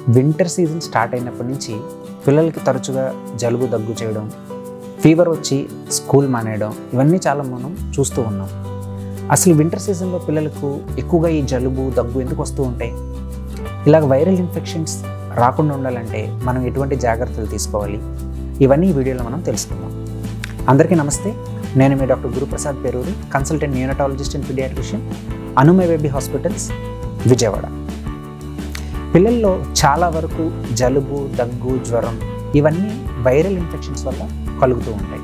winter season start అయినప్పటి నుంచి పిల్లలకి తరచుగా జలుబు దగ్గు చేయడం ఫీవర్ వచ్చి స్కూల్ మానేయడం ఇవన్నీ చాలా మనం చూస్తూ ఉన్నాం అసలు వింటర్ సీజన్లో పిల్లలకు ఎక్కువగా ఈ జలుబు దగ్గు ఎందుకు వస్తూ ఉంటాయి ఇలాగ వైరల్ ఇన్ఫెక్షన్స్ రాకుండా ఉండాలంటే మనం ఎటువంటి జాగ్రత్తలు తీసుకోవాలి ఇవన్నీ ఈ వీడియోలో మనం తెలుసుకుందాం అందరికీ నమస్తే నేను మీ doctor Guruprasad Peruri consultant neonatologist and paediatrician అనుమే బేబీ హాస్పిటల్స్ విజయవాడ పిల్లల్లో చాలా వరకు జలుబు దగ్గు జ్వరం ఇవన్నీ వైరల్ ఇన్ఫెక్షన్స్ వల్ల కలుగుతూ ఉంటాయి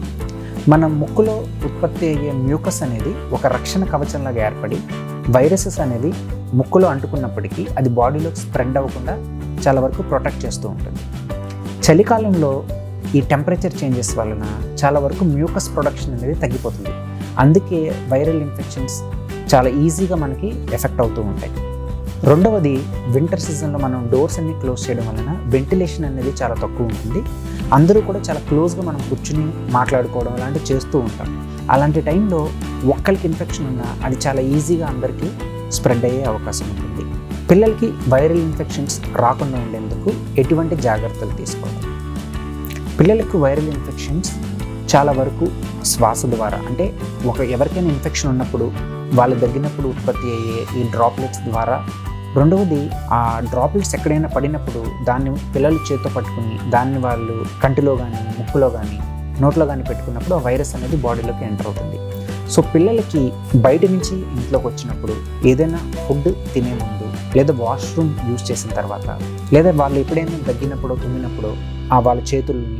మన ముక్కులో ఉత్పత్తి అయ్యే మ్యూకస్ అనేది ఒక రక్షణ కవచంలాగా ఏర్పడి వైరసెస్ అనేది ముక్కులో అంటుకున్నప్పటికీ అది బాడీలో స్ప్రెడ్ అవ్వకుండా చాలా వరకు ప్రొటెక్ట్ చేస్తూ ఉంటుంది చలికాలంలో ఈ టెంపరేచర్ చేంజెస్ వలన చాలా వరకు మ్యూకస్ ప్రొడక్షన్ అనేది తగ్గిపోతుంది అందుకే వైరల్ ఇన్ఫెక్షన్స్ చాలా ఈజీగా మనకి ఎఫెక్ట్ అవుతూ ఉంటాయి రెండవది వింటర్ సీజన్లో మనం డోర్స్ అన్ని క్లోజ్ చేయడం వలన వెంటిలేషన్ అనేది చాలా తక్కువ ఉంటుంది అందరూ కూడా చాలా క్లోజ్గా మనం కూర్చుని మాట్లాడుకోవడం అలాంటివి చేస్తూ ఉంటాం అలాంటి టైంలో ఒక్కరికి ఇన్ఫెక్షన్ ఉన్నా అది చాలా ఈజీగా అందరికీ స్ప్రెడ్ అయ్యే అవకాశం ఉంటుంది పిల్లలకి వైరల్ ఇన్ఫెక్షన్స్ రాకుండా ఉండేందుకు ఎటువంటి జాగ్రత్తలు తీసుకోవాలి పిల్లలకు వైరల్ ఇన్ఫెక్షన్స్ చాలా వరకు శ్వాస ద్వారా అంటే ఒక ఎవరికైనా ఇన్ఫెక్షన్ ఉన్నప్పుడు వాళ్ళు దగ్గినప్పుడు ఉత్పత్తి అయ్యే ఈ డ్రాప్లెట్స్ ద్వారా రెండవది ఆ డ్రాప్లెట్స్ ఎక్కడైనా పడినప్పుడు దాన్ని పిల్లలు చేతితో పట్టుకుని దాన్ని వాళ్ళు కంటిలో కానీ ముక్కులో కానీ నోట్లో కానీ పెట్టుకున్నప్పుడు ఆ వైరస్ అనేది బాడీలోకి ఎంటర్ అవుతుంది సో పిల్లలకి బయట నుంచి ఇంట్లోకి వచ్చినప్పుడు ఏదైనా ఫుడ్ తినే ముందు లేదా వాష్రూమ్ యూజ్ చేసిన తర్వాత లేదా వాళ్ళు ఎప్పుడైనా దగ్గినప్పుడు తుమ్మినప్పుడు ఆ వాళ్ళ చేతుల్ని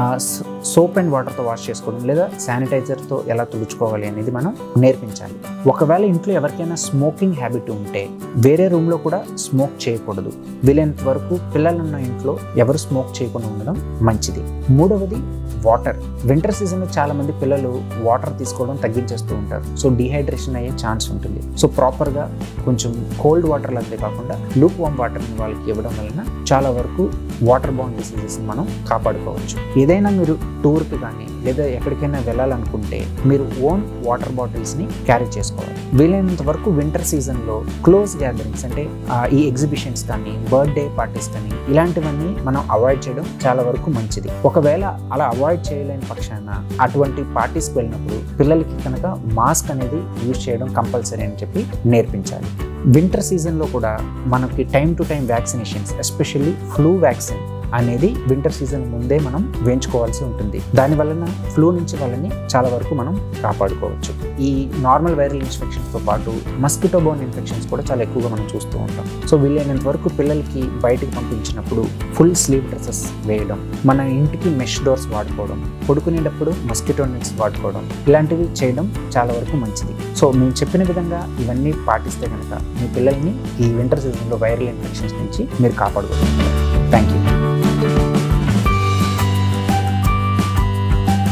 సోప్ అండ్ వాటర్తో వాష్ చేసుకోవడం లేదా శానిటైజర్తో ఎలా తుడుచుకోవాలి అనేది మనం నేర్పించాలి ఒకవేళ ఇంట్లో ఎవరికైనా స్మోకింగ్ హ్యాబిట్ ఉంటే వేరే రూమ్లో కూడా స్మోక్ చేయకూడదు వీలైనంత వరకు పిల్లలున్న ఇంట్లో ఎవరు స్మోక్ చేయకుండా ఉండడం మంచిది మూడవది వాటర్ వింటర్ సీజన్లో చాలా మంది పిల్లలు వాటర్ తీసుకోవడం తగ్గించేస్తూ ఉంటారు సో డిహైడ్రేషన్ అయ్యే ఛాన్స్ ఉంటుంది సో ప్రాపర్గా కొంచెం కోల్డ్ వాటర్ లాంటివి కాకుండా లూప్ వామ్ వాటర్ని వాళ్ళకి ఇవ్వడం వలన చాలా వరకు వాటర్ బౌండ్ డిసీజెస్ మనం కాపాడుకోవచ్చు ఏదైనా మీరు టూర్కి కానీ లేదా ఎక్కడికైనా వెళ్ళాలనుకుంటే మీరు ఓన్ వాటర్ బాటిల్స్ని క్యారీ చేసుకోవాలి వీలైనంత వరకు వింటర్ సీజన్లో క్లోజ్ గ్యాదరింగ్స్ అంటే ఆ, ఈ ఎగ్జిబిషన్స్ కానీ బర్త్డే పార్టీస్ కానీ ఇలాంటివన్నీ మనం అవాయిడ్ చేయడం చాలా వరకు మంచిది ఒకవేళ అలా అవాయిడ్ చేయలేని పక్షాన అటువంటి పార్టీస్కి వెళ్ళినప్పుడు పిల్లలకి కనుక మాస్క్ అనేది యూజ్ చేయడం కంపల్సరీ అని చెప్పి నేర్పించాలి వింటర్ సీజన్లో కూడా మనకి time to time vaccinations especially flu vaccine అనేది వింటర్ సీజన్ ముందే మనం వేయించుకోవాల్సి ఉంటుంది దాని వలన ఫ్లూ నుంచి వాళ్ళని చాలా వరకు మనం కాపాడుకోవచ్చు ఈ నార్మల్ వైరల్ ఇన్ఫెక్షన్స్తో పాటు మస్కిటో బోన్ ఇన్ఫెక్షన్స్ కూడా చాలా ఎక్కువగా మనం చూస్తూ ఉంటాం సో వీలైనంత వరకు పిల్లలకి బయటికి పంపించినప్పుడు ఫుల్ స్లీవ్ డ్రెస్సెస్ వేయడం మన ఇంటికి మెష్ డోర్స్ వాడుకోవడం పడుకునేటప్పుడు మస్కిటో నెట్స్ వాడుకోవడం ఇలాంటివి చేయడం చాలా వరకు మంచిది సో మేము చెప్పిన విధంగా ఇవన్నీ పాటిస్తే కనుక మీ పిల్లల్ని ఈ వింటర్ సీజన్లో వైరల్ ఇన్ఫెక్షన్స్ నుంచి మీరు కాపాడుకోవచ్చు థ్యాంక్ యూ